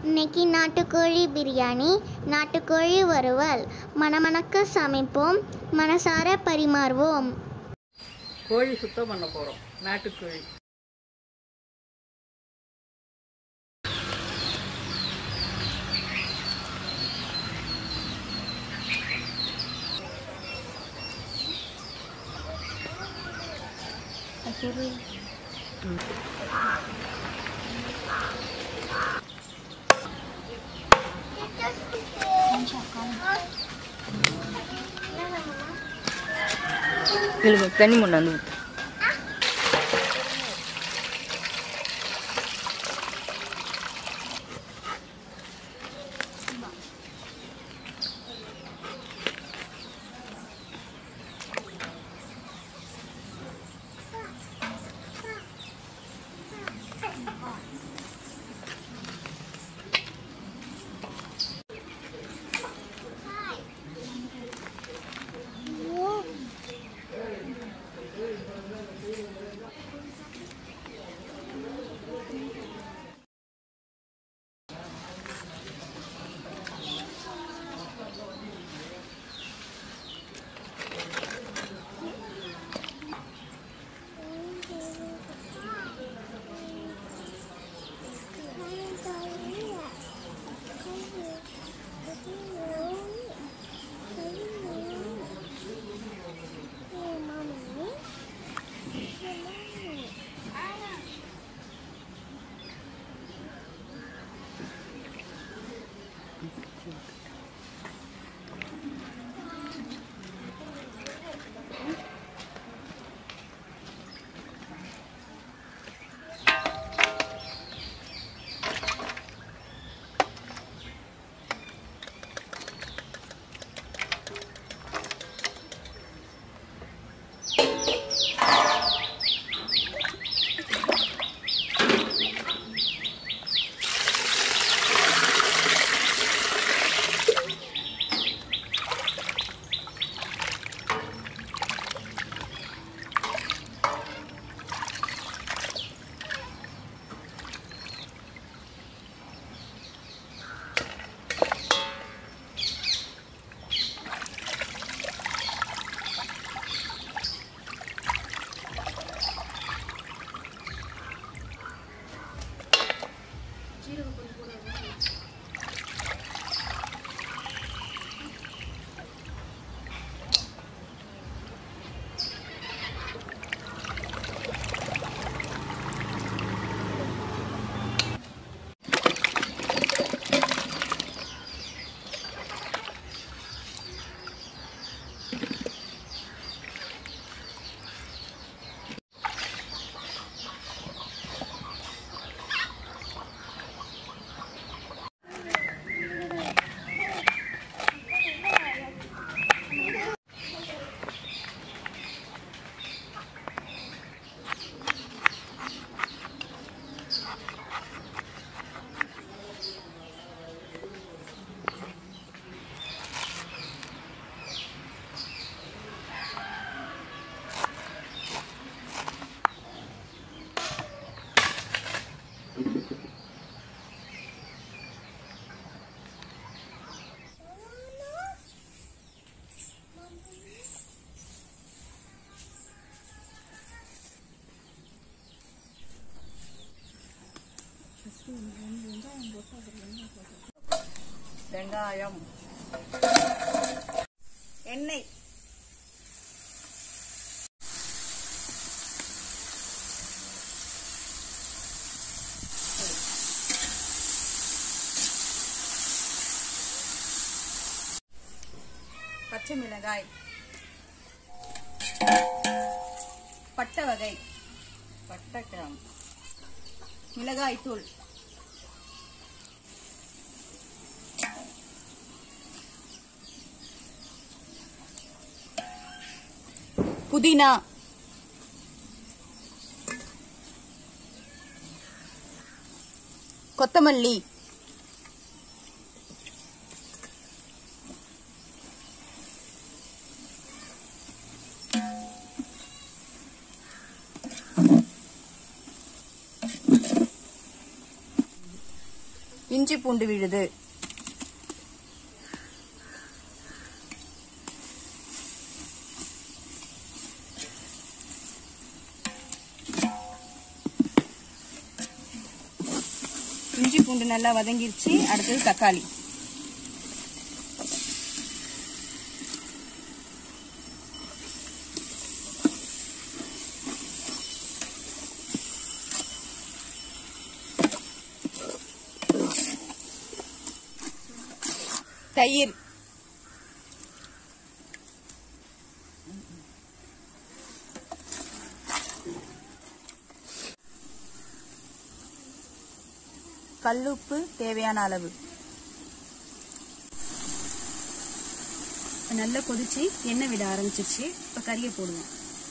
இன்னைக்கு நாட்டுக்கோழி பிரியாணி நாட்டுக்கோழி வறுவல் மணமணக்க சமைப்போம் மனசார பரிமாறுவோம் கோழி சுத்தம் பண்ண போகிறோம் நாட்டுக்கோழி இல்லை தண்ணி முன்ன வந்து ஊத்து. வெங்காயம் எண்ணெய் பச்சை மிளகாய் பட்டை வகை பட்டை கிராம் மிளகாய் தூள் புதினா கொத்தமல்லி இஞ்சி பூண்டு விழுது இஞ்சி பூண்டு நல்லா வதங்கிருச்சு அடுத்தது தக்காளி தயிர் கல்லுப்பு தேவையான அளவு நல்லா கொதிச்சு எண்ணெய் விட ஆரம்பிச்சிருச்சு இப்போ கறியை போடுவோம்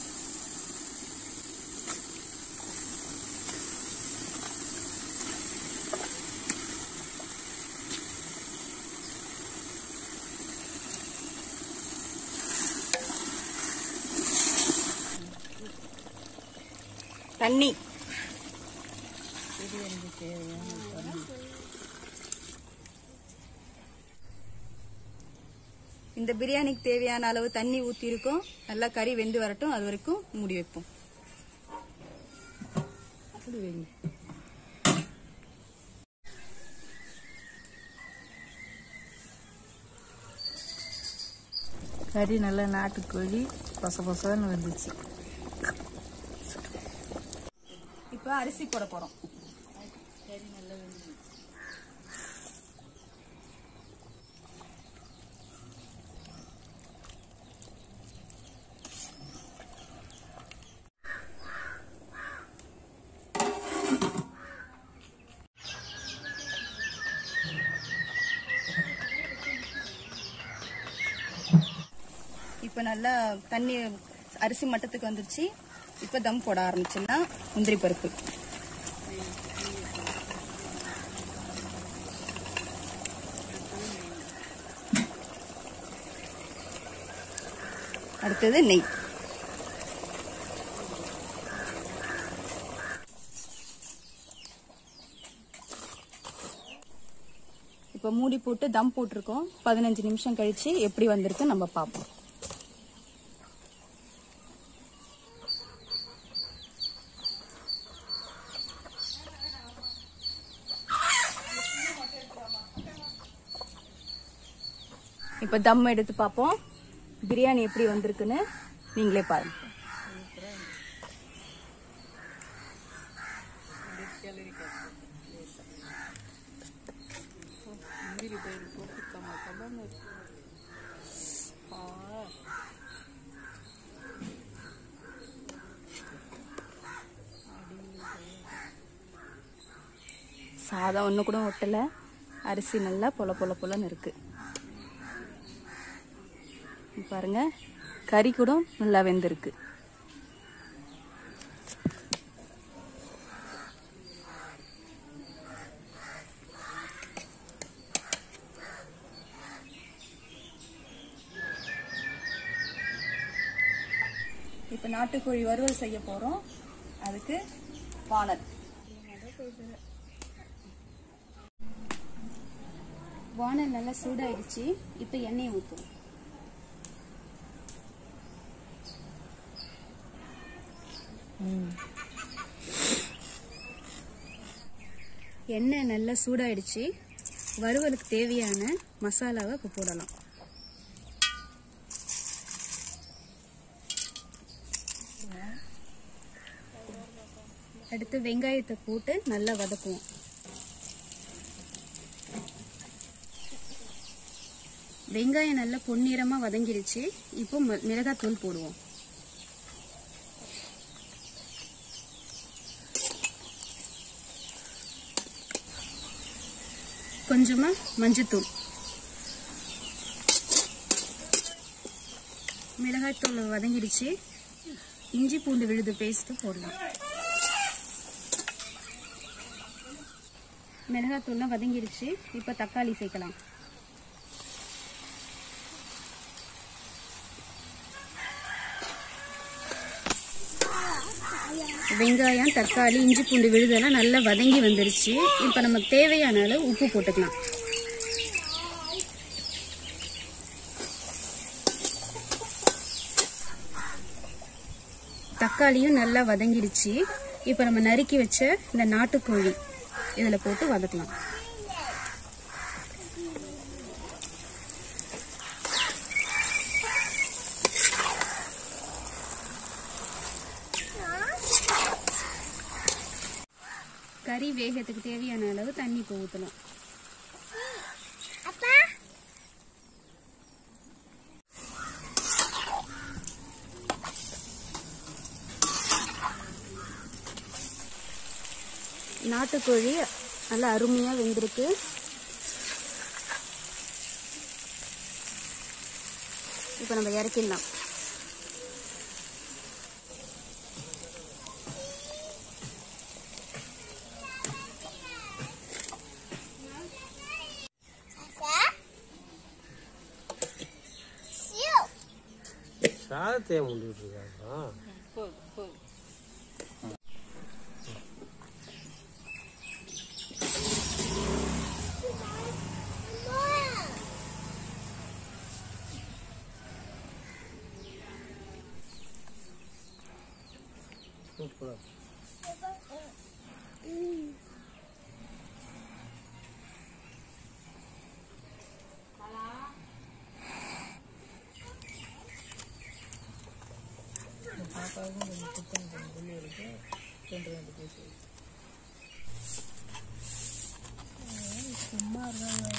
தண்ணி இந்த பிரியாணிக்கு தேவையான அளவு தண்ணி ஊத்தி இருக்கோம் நல்லா கறி வெந்து வரட்டும் அது வரைக்கும் மூடி வைப்போம் கறி நல்லா நாட்டுக்கோழி பொச பொசன்னு வந்துச்சு இப்போ அரிசி போட போறோம் இப்போ நல்லா தண்ணி அரிசி மட்டத்துக்கு வந்துருச்சு இப்போ தம் போட ஆரம்பிச்சிடலாம் முந்திரி பருப்பு அடுத்தது நெய் இப்போ மூடி போட்டு தம் போட்டிருக்கோம் பதினஞ்சு நிமிஷம் கழிச்சு எப்படி வந்திருக்கு நம்ம பார்ப்போம் இப்போ தம் எடுத்து பார்ப்போம் பிரியாணி எப்படி வந்திருக்குன்னு நீங்களே பாருங்க சாதம் ஒன்று கூட ஒட்டலை அரிசி நல்லா பொல பொல பொலன்னு இருக்கு இங்க பாருங்க கறி கூட நல்லா வெந்திருக்கு இப்போ நாட்டுக்கோழி வறுவல் செய்ய போறோம் அதுக்கு வானல் வானல் நல்லா சூடாயிடுச்சு இப்போ எண்ணெயை ஊற்றுவோம் எண்ணெய் நல்லா சூடாயிடுச்சு வறுவலுக்கு தேவையான மசாலாவை இப்போ போடலாம் அடுத்து வெங்காயத்தை போட்டு நல்லா வதக்குவோம் வெங்காயம் நல்லா பொன்னிறமா வதங்கிருச்சு இப்போ ம- மிளகாத்தூள் போடுவோம் கொஞ்சமா மஞ்சத்தூள் மிளகாய்த்தூள் வதங்கிடுச்சு இஞ்சி பூண்டு விழுது பேஸ்ட் போடலாம் மிளகாத்தூள்லாம் வதங்கிடுச்சு இப்போ தக்காளி சேர்க்கலாம் வெங்காயம் தக்காளி இஞ்சி பூண்டு விழுதெல்லாம் நல்லா வதங்கி வந்துருச்சு இப்போ நமக்கு தேவையான அளவு உப்பு போட்டுக்கலாம் தக்காளியும் நல்லா வதங்கிடுச்சு இப்போ நம்ம நறுக்கி வச்ச இந்த நாட்டுக்கோழி இதில் போட்டு வதக்கலாம் கறி வேகத்துக்கு தேவையான அளவு தண்ணி இப்போ ஊற்றலாம் நாட்டுக்கோழி நல்லா அருமையாக வெந்திருக்கு இப்போ நம்ம இறக்கிடலாம் சாதத்தை முண்டிட்டு இருக்காங்க சூப்பரா சும்மா இருக்காங்க